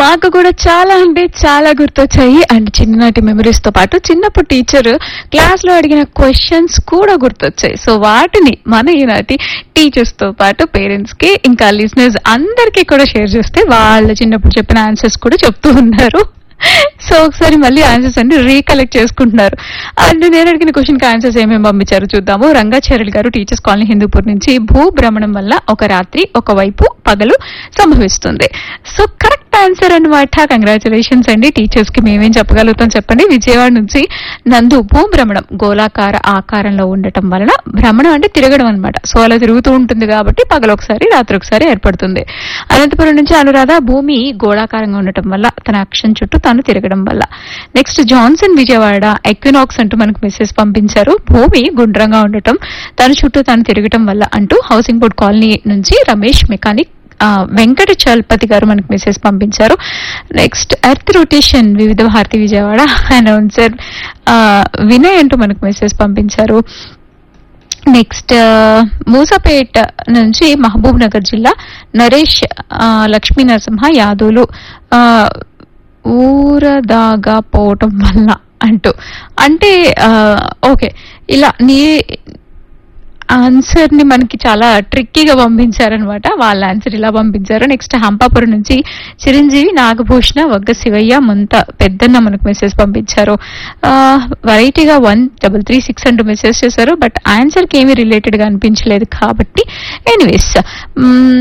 నాకు కూడా చాలా అంటే చాలా గుర్తొచ్చాయి అండ్ చిన్ననాటి మెమరీస్ తో పాటు చిన్నప్పుడు టీచర్ క్లాస్ లో అడిగిన క్వశ్చన్స్ కూడా గుర్తొచ్చాయి సో వాటిని మన ఈనాటి టీచర్స్ తో పాటు పేరెంట్స్ కి ఇంకా లిజినెస్ అందరికీ కూడా షేర్ చేస్తే వాళ్ళ చిన్నప్పుడు చెప్పిన ఆన్సర్స్ కూడా చెప్తూ ఉన్నారు సో ఒకసారి మళ్ళీ ఆన్సర్స్ అన్ని రీకలెక్ట్ చేసుకుంటున్నారు అండ్ నేను అడిగిన క్వశ్చన్ కి ఆన్సర్స్ ఏమేమి పంపించారో చూద్దాము రంగాచార్యులు గారు టీచర్స్ కాలనీ హిందూపూర్ నుంచి భూభ్రమణం వల్ల ఒక రాత్రి ఒక వైపు పగలు సంభవిస్తుంది సో కరెక్ట్ ఆన్సర్ అనమాట కంగ్రాచులేషన్స్ అండి టీచర్స్ కి మేమేం చెప్పగలుగుతాం చెప్పండి విజయవాడ నుంచి నందు భూభ్రమణం గోళాకార ఆకారంలో ఉండటం వలన భ్రమణం అంటే తిరగడం అనమాట సో అలా తిరుగుతూ ఉంటుంది కాబట్టి పగలు ఒకసారి రాత్రి ఒకసారి ఏర్పడుతుంది అనంతపురం నుంచి అనురాధ భూమి గోళాకారంగా ఉండటం వల్ల తన అక్షం చుట్టూ తాను తిరగడం వల్ల నెక్స్ట్ జాన్సన్ విజయవాడ ఎక్వినాక్స్ అంటూ మనకు మెసేజ్ పంపించారు భూమి గుండ్రంగా ఉండటం తన చుట్టూ తాను తిరగటం వల్ల అంటూ హౌసింగ్ బోర్డ్ కాలనీ నుంచి రమేష్ మెకానిక్ ఆ, వెంకట చలపతి గారు మనకు మెసేజ్ పంపించారు నెక్స్ట్ ఎర్త్ రొటేషన్ వివిధ భారతి విజయవాడ అనౌన్సర్ వినయ్ అంటూ మనకు మెసేజ్ పంపించారు నెక్స్ట్ మూసాపేట్ నుంచి మహబూబ్ నగర్ జిల్లా నరేష్ ఆ, లక్ష్మీ నరసింహ యాదవులు ఆ, ఊరదాగా పోవటం వల్ల అంటూ అంటే ఆ, ఓకే ఇలా నీ ఆన్సర్ ని మనకి చాలా ట్రిక్కీగా పంపించారనమాట వాళ్ళ ఆన్సర్ ఇలా పంపించారు నెక్స్ట్ హంపాపురం నుంచి చిరంజీవి నాగభూషణ వగ్గ శివయ్య ముంత పెద్దన్న మనకు మెసేజ్ పంపించారు వెరైటీగా వన్ డబల్ త్రీ సిక్స్ అంటూ మెసేజ్ చేశారు బట్ ఆన్సర్ కి ఏమీ రిలేటెడ్ గా అనిపించలేదు కాబట్టి ఎనీవేస్